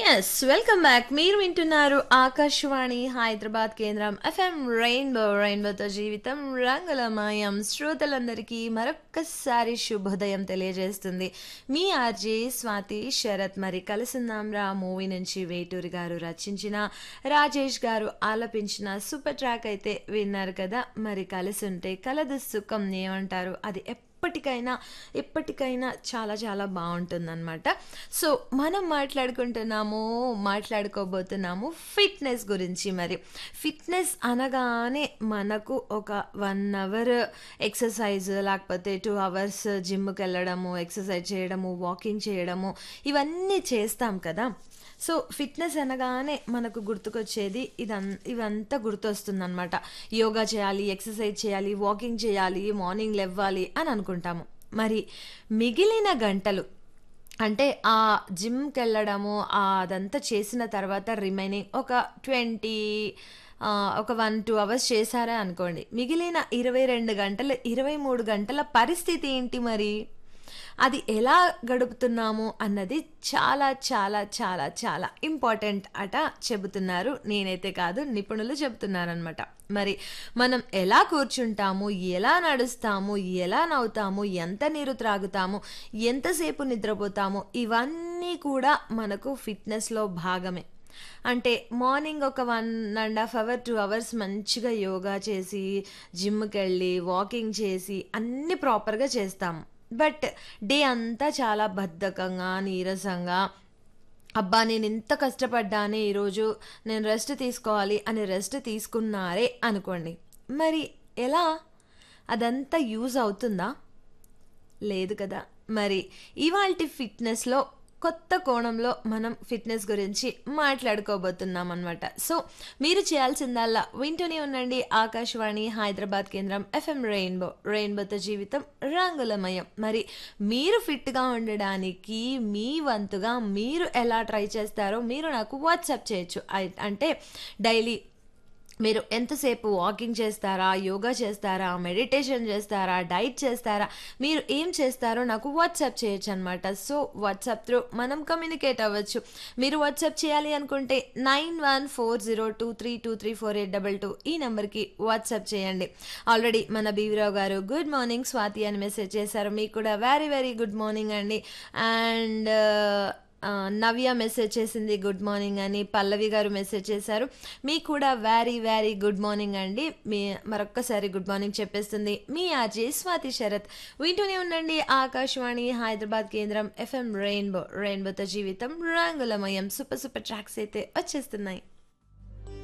yes welcome back మీరు వింటున్నారు ఆకాశవాణి హైదరాబాద్ కేంద్రం ఎఫ్ఎం రెయిన్బో రెయిన్బోతో జీవితం రంగులమయం శ్రోతలందరికీ మరొక్కసారి శుభోదయం తెలియజేస్తుంది మీ ఆర్జే స్వాతి శరత్ మరి కలిసిందాం రా మూవీ నుంచి వేటూరి గారు రచించిన రాజేష్ గారు ఆలపించిన సూపర్ ట్రాక్ అయితే విన్నారు కదా మరి కలిసి ఉంటే కలదు సుఖం ఏమంటారు అది ఎప్పటికైనా ఎప్పటికైనా చాలా చాలా బాగుంటుందన్నమాట సో మనం మాట్లాడుకుంటున్నాము మాట్లాడుకోబోతున్నాము ఫిట్నెస్ గురించి మరి ఫిట్నెస్ అనగానే మనకు ఒక వన్ అవర్ ఎక్సర్సైజ్ లేకపోతే టూ అవర్స్ జిమ్కి వెళ్ళడము ఎక్సర్సైజ్ చేయడము వాకింగ్ చేయడము ఇవన్నీ చేస్తాం కదా సో ఫిట్నెస్ అనగానే మనకు గుర్తుకొచ్చేది ఇదం ఇవంతా గుర్తొస్తుంది అనమాట యోగా చేయాలి ఎక్సర్సైజ్ చేయాలి వాకింగ్ చేయాలి మార్నింగ్ లేవ్వాలి అని అనుకుంటాము మరి మిగిలిన గంటలు అంటే ఆ జిమ్కి వెళ్ళడము ఆ అదంతా చేసిన తర్వాత రిమైనింగ్ ఒక ట్వంటీ ఒక వన్ టూ అవర్స్ చేశారా అనుకోండి మిగిలిన ఇరవై రెండు గంటలు ఇరవై మూడు గంటల పరిస్థితి ఏంటి మరి అది ఎలా గడుపుతున్నాము అన్నది చాలా చాలా చాలా చాలా ఇంపార్టెంట్ అట చెబుతున్నారు నేనైతే కాదు నిపుణులు చెబుతున్నారనమాట మరి మనం ఎలా కూర్చుంటాము ఎలా నడుస్తాము ఎలా నవ్వుతాము ఎంత నీరు త్రాగుతాము ఎంతసేపు నిద్రపోతాము ఇవన్నీ కూడా మనకు ఫిట్నెస్లో భాగమే అంటే మార్నింగ్ ఒక one and half hour two hours మంచిగా యోగా చేసి జిమ్కి వెళ్ళి వాకింగ్ చేసి అన్నీ ప్రాపర్గా చేస్తాము బట్ డే అంతా చాలా బద్ధకంగా నీరసంగా అబ్బా నేను ఇంత కష్టపడ్డానే ఈరోజు నేను రెస్ట్ తీసుకోవాలి అని రెస్ట్ తీసుకున్నారే అనుకోండి మరి ఎలా అదంతా యూజ్ అవుతుందా లేదు కదా మరి ఇవాల్టి ఫిట్నెస్లో కొత్త కోణంలో మనం ఫిట్నెస్ గురించి మాట్లాడుకోబోతున్నాం అనమాట సో మీరు చేయాల్సిందల్లా వింటూనే ఉండండి ఆకాశవాణి హైదరాబాద్ కేంద్రం ఎఫ్ఎం రెయిన్బో రెయిన్బోతో జీవితం రంగులమయం మరి మీరు ఫిట్గా ఉండడానికి మీ వంతుగా మీరు ఎలా ట్రై చేస్తారో మీరు నాకు వాట్సాప్ చేయొచ్చు అంటే డైలీ మీరు ఎంతసేపు వాకింగ్ చేస్తారా యోగా చేస్తారా మెడిటేషన్ చేస్తారా డైట్ చేస్తారా మీరు ఏం చేస్తారో నాకు వాట్సాప్ చేయొచ్చు అనమాట సో వాట్సాప్ త్రూ మనం కమ్యూనికేట్ అవ్వచ్చు మీరు వాట్సాప్ చేయాలి అనుకుంటే nine one four zero two three two three four eight double two ఈ నెంబర్కి వాట్సాప్ చేయండి ఆల్రెడీ మన బీవీరావు గారు గుడ్ మార్నింగ్ స్వాతి అని మెసేజ్ చేశారు మీకు కూడా వెరీ వెరీ గుడ్ మార్నింగ్ అండి అండ్ నవ్య మెసేజ్ చేసింది గుడ్ మార్నింగ్ అని పల్లవి గారు మెసేజ్ చేశారు మీకు కూడా వెరీ వెరీ గుడ్ మార్నింగ్ అండి మీ మరొక్కసారి గుడ్ మార్నింగ్ చెప్పేస్తుంది మీ ఆర్జే స్వాతి శరత్ వింటూనే ఉండండి ఆకాశవాణి హైదరాబాద్ కేంద్రం ఎఫ్ఎం రెయిన్బో రెయిన్బోతో జీవితం రంగులమయం సూపర్ సూపర్ ట్రాక్స్ అయితే వచ్చేస్తున్నాయి